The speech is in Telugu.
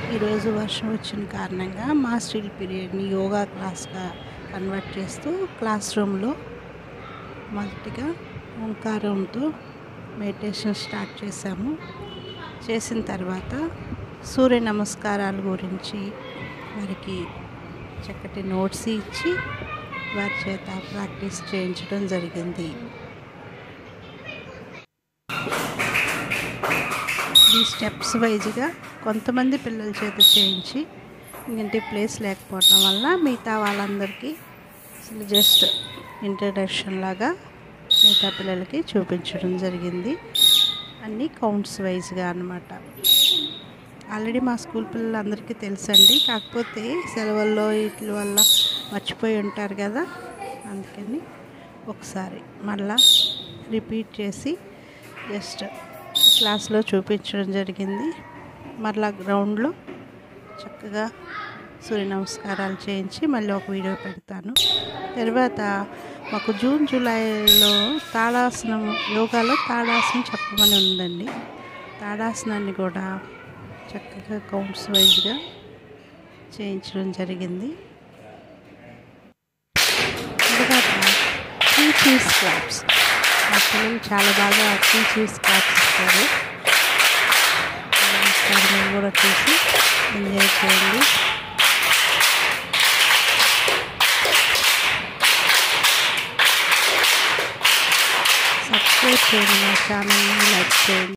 ఈరోజు వర్షం వచ్చిన కారణంగా మా స్టిల్ పీరియడ్ని యోగా క్లాస్గా కన్వర్ట్ చేస్తూ క్లాస్ రూమ్లో మొదటిగా ఓంకారంతో మెడిటేషన్ స్టార్ట్ చేశాము చేసిన తర్వాత సూర్య నమస్కారాల గురించి వారికి చక్కటి నోట్స్ ఇచ్చి వారి చేత ప్రాక్టీస్ చేయించడం జరిగింది ఈ స్టెప్స్ వైజ్గా కొంతమంది పిల్లల చేత చేయించి ఇంటి ప్లేస్ లేకపోవడం వల్ల మిగతా వాళ్ళందరికీ అసలు జస్ట్ ఇంట్రడక్షన్ లాగా మిగతా పిల్లలకి చూపించడం జరిగింది అన్నీ కౌంట్స్ వైజ్గా అనమాట ఆల్రెడీ మా స్కూల్ పిల్లలందరికీ తెలుసండి కాకపోతే సెలవుల్లో వీటి వల్ల మర్చిపోయి ఉంటారు కదా అందుకని ఒకసారి మళ్ళా రిపీట్ చేసి జస్ట్ క్లాస్లో చూపించడం జరిగింది మరలా గ్రౌండ్లో చక్కగా సూర్య నమస్కారాలు చేయించి మళ్ళీ ఒక వీడియో పెడతాను తర్వాత మాకు జూన్ జూలైలో తాడాసనం యోగాలో తాడాసనం చెప్పమని ఉందండి తాడాసనాన్ని కూడా చక్కగా కౌంట్స్ వైజ్గా చేయించడం జరిగింది తర్వాత టీ చీజ్ క్లాప్స్ మా పిల్లలు చాలా బాగా టీ చీజ్ క్లాప్స్ ఇస్తారు ఒకసారి మీరు కూడా చూసి ఎంజాయ్ చేయండి సబ్స్క్రైబ్ చేయండి మా ఛానల్ని లైక్ చేయండి